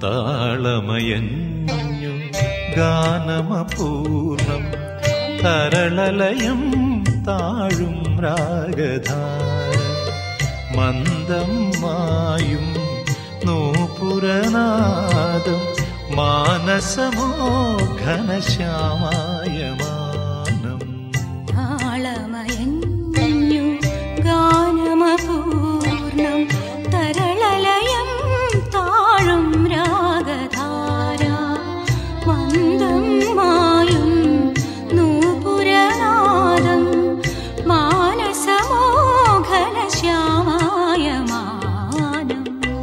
താളമയഞ്ഞു ഗാനമപൂർണം തരളലയം താഴും രാഗധാര മന്ദം മായും നൂപുരനാദം മാനസമോ ഘനശ്യാമായ മാനം താളമയഞ്ഞു ഗാനമപൂർണം തരളലയം താഴും രാഗധാര മന്ദം മായും നൂപുരനാദം മാനസമോഘനശ്യാമായ മാനം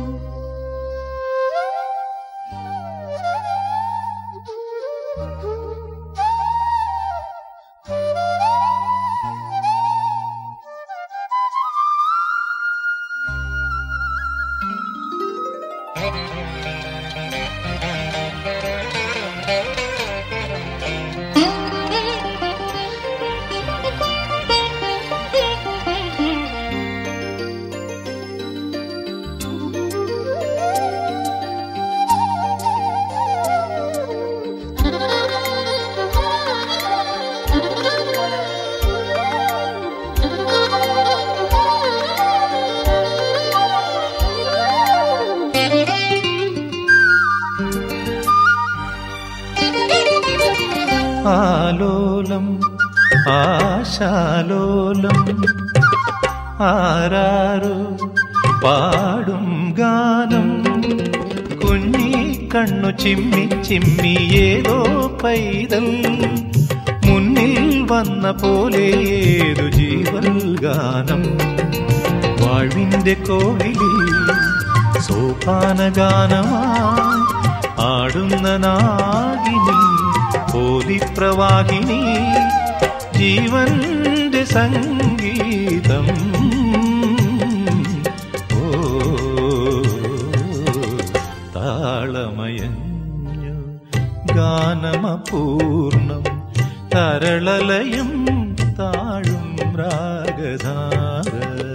ആലോലം ആശാലോലം ആരാരോ പാടും ഗാനം കുഞ്ഞി കണ്ണു ചിമ്മി ചിമ്മി ഏതോ പൈതൽ മുന്നിൽ വന്ന പോലെ ഏതു ജീവൽ ഗാനം വാഴ്വിന്റെ കോവിലിൽ സോപാന ഗാനമായി ആടുന്ന നാഗിനി പോലിപ്രവാഹിനി ജീവന്റെ സംഗീതം ഓ താളമയഞ്ഞു ഗാനമപൂർണം തരളലയം താഴും രാഗധാര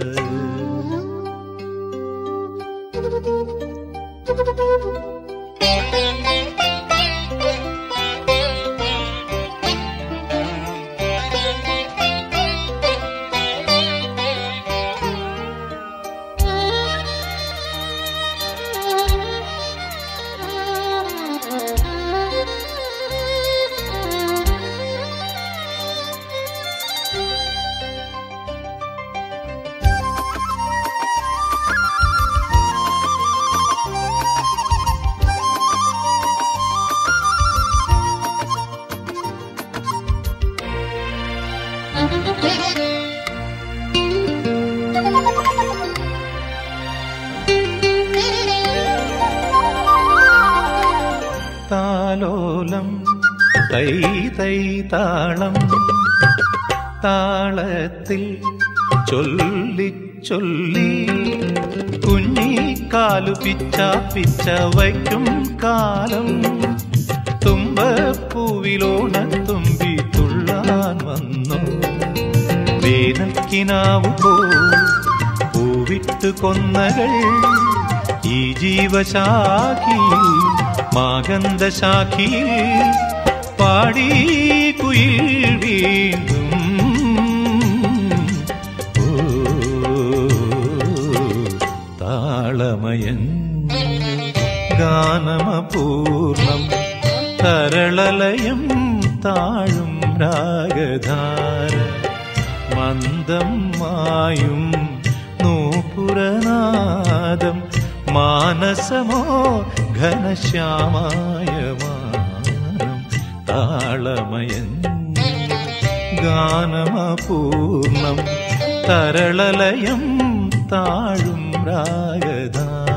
താലോലം തൈ തൈ താളം താളത്തിൽ ചൊല്ലി ചൊല്ലി കുഞ്ഞിക്കാലു പിച്ച പിച്ച വയ്ക്കും കാലം തുമ്പപ്പൂവിലോണത്തുമ്പി തുള്ളാൻ വന്നു വേനൽക്കിനാവു പോ പൂവിട്ട് കൊന്നകൾ ഈ ജീവശാഖിയിൽ മാഗന്ധശാഖിയിൽ പാടി കുയിൽ വീണ്ടും ഓ താളമയഞ്ഞു ഗാനമപൂർണം തരളലയം താഴും രാഗധാര മന്ദം മായും നൂപുരനാദം മാനസമോ ഘനശ്യാമായ മാനം താളമയഞ്ഞു ഗാനമപൂർണം തരളലയം താഴും രാഗധാര